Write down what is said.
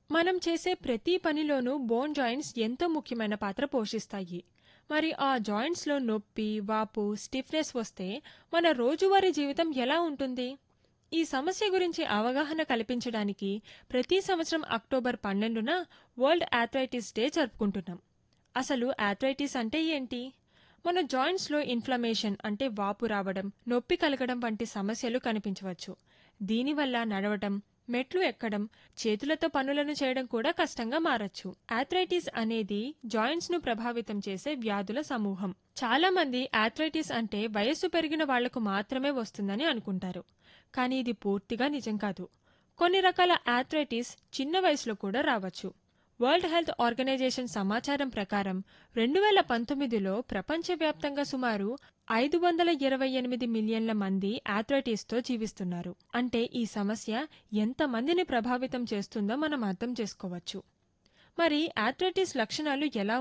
మనం చేసే ప్రతి పనిలోనూ బోన్ జాయింట్స్ ఎంతో ముఖ్యమైన పాత్ర పోషిస్తాయి మరి ఆ జాయింట్స్లో నొప్పి వాపు స్టిఫ్నెస్ వస్తే మన రోజువారీ జీవితం ఎలా ఉంటుంది ఈ సమస్య గురించి అవగాహన కల్పించడానికి ప్రతి సంవత్సరం అక్టోబర్ పన్నెండున వరల్డ్ ఆథరైటిస్ డే జరుపుకుంటున్నాం అసలు ఆథరైటిస్ అంటే ఏంటి మన జాయింట్స్లో ఇన్ఫ్లమేషన్ అంటే వాపు రావడం నొప్పి కలగడం వంటి సమస్యలు కనిపించవచ్చు దీనివల్ల నడవడం మెట్లు ఎక్కడం చేతులతో పనులను చేయడం కూడా కష్టంగా మారచ్చు ఆథరైటిస్ అనేది జాయింట్స్ ను ప్రభావితం చేసే వ్యాధుల సమూహం చాలా మంది ఆథరైటిస్ అంటే వయస్సు పెరిగిన వాళ్లకు మాత్రమే వస్తుందని అనుకుంటారు కానీ ఇది పూర్తిగా నిజం కాదు కొన్ని రకాల ఆథరైటిస్ చిన్న వయసులో కూడా రావచ్చు వరల్డ్ హెల్త్ ఆర్గనైజేషన్ సమాచారం ప్రకారం రెండు వేల పంతొమ్మిదిలో ప్రపంచవ్యాప్తంగా సుమారు ఐదు వందల ఇరవై ఎనిమిది మిలియన్ల మంది ఆథరైటిస్తో జీవిస్తున్నారు అంటే ఈ సమస్య ఎంతమందిని ప్రభావితం చేస్తుందో మనం అర్థం చేసుకోవచ్చు మరి ఆథరైటిస్ లక్షణాలు ఎలా